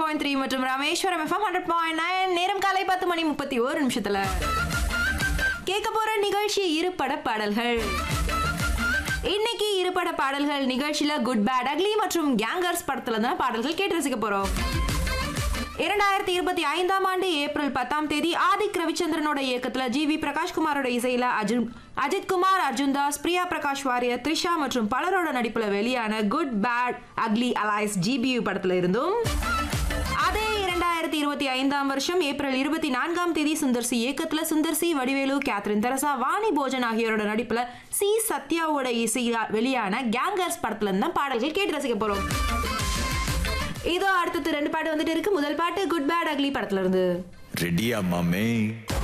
point three மற்றும் Rameswaram FM hundred point nine நேரம் காலை பத்து மணி முப்பத்தி ஒரு நிமிஷத்துல கேட்க போற நிகழ்ச்சி இருபட பாடல்கள் இன்னைக்கு இருபட பாடல்கள் நிகழ்ச்சியில குட் பேட் அக்லி மற்றும் கேங்கர்ஸ் படத்துல தான் பாடல்கள் கேட்டு ரசிக்க போறோம் இரண்டாயிரத்தி இருபத்தி ஐந்தாம் ஆண்டு ஏப்ரல் பத்தாம் தேதி ஆதிக் ரவிச்சந்திரனோட இயக்கத்துல ஜி வி பிரகாஷ்குமாரோட இசையில அர்ஜுன் அஜித் குமார் அர்ஜுன் தாஸ் பிரியா பிரகாஷ் வாரியர் த்ரிஷா மற்றும் பலரோட நடிப்புல வெளியான good bad ugly alias GBU படத்துல இருந்தும் அதே இரண்டாயிரத்தி இருபத்தி ஐந்தாம் வருஷம் ஏப்ரல் இருபத்தி நான்காம் தேதி சுந்தர் சி இயக்கத்துல Sundar C Vadivelu Catherine Teresa Vani Bhojan ஆகியோரோட நடிப்புல சி சத்யாவோட இசையில வெளியான கேங்கர்ஸ் படத்துல இருந்து தான் பாடல்கள் கேட்டு ரசிக்க போறோம் இதோ அடுத்தது ரெண்டு பாட்டு வந்துட்டு இருக்கு முதல் பாட்டு குட் பேட் அக்லி படத்துல இருந்து ரெடியா மாமே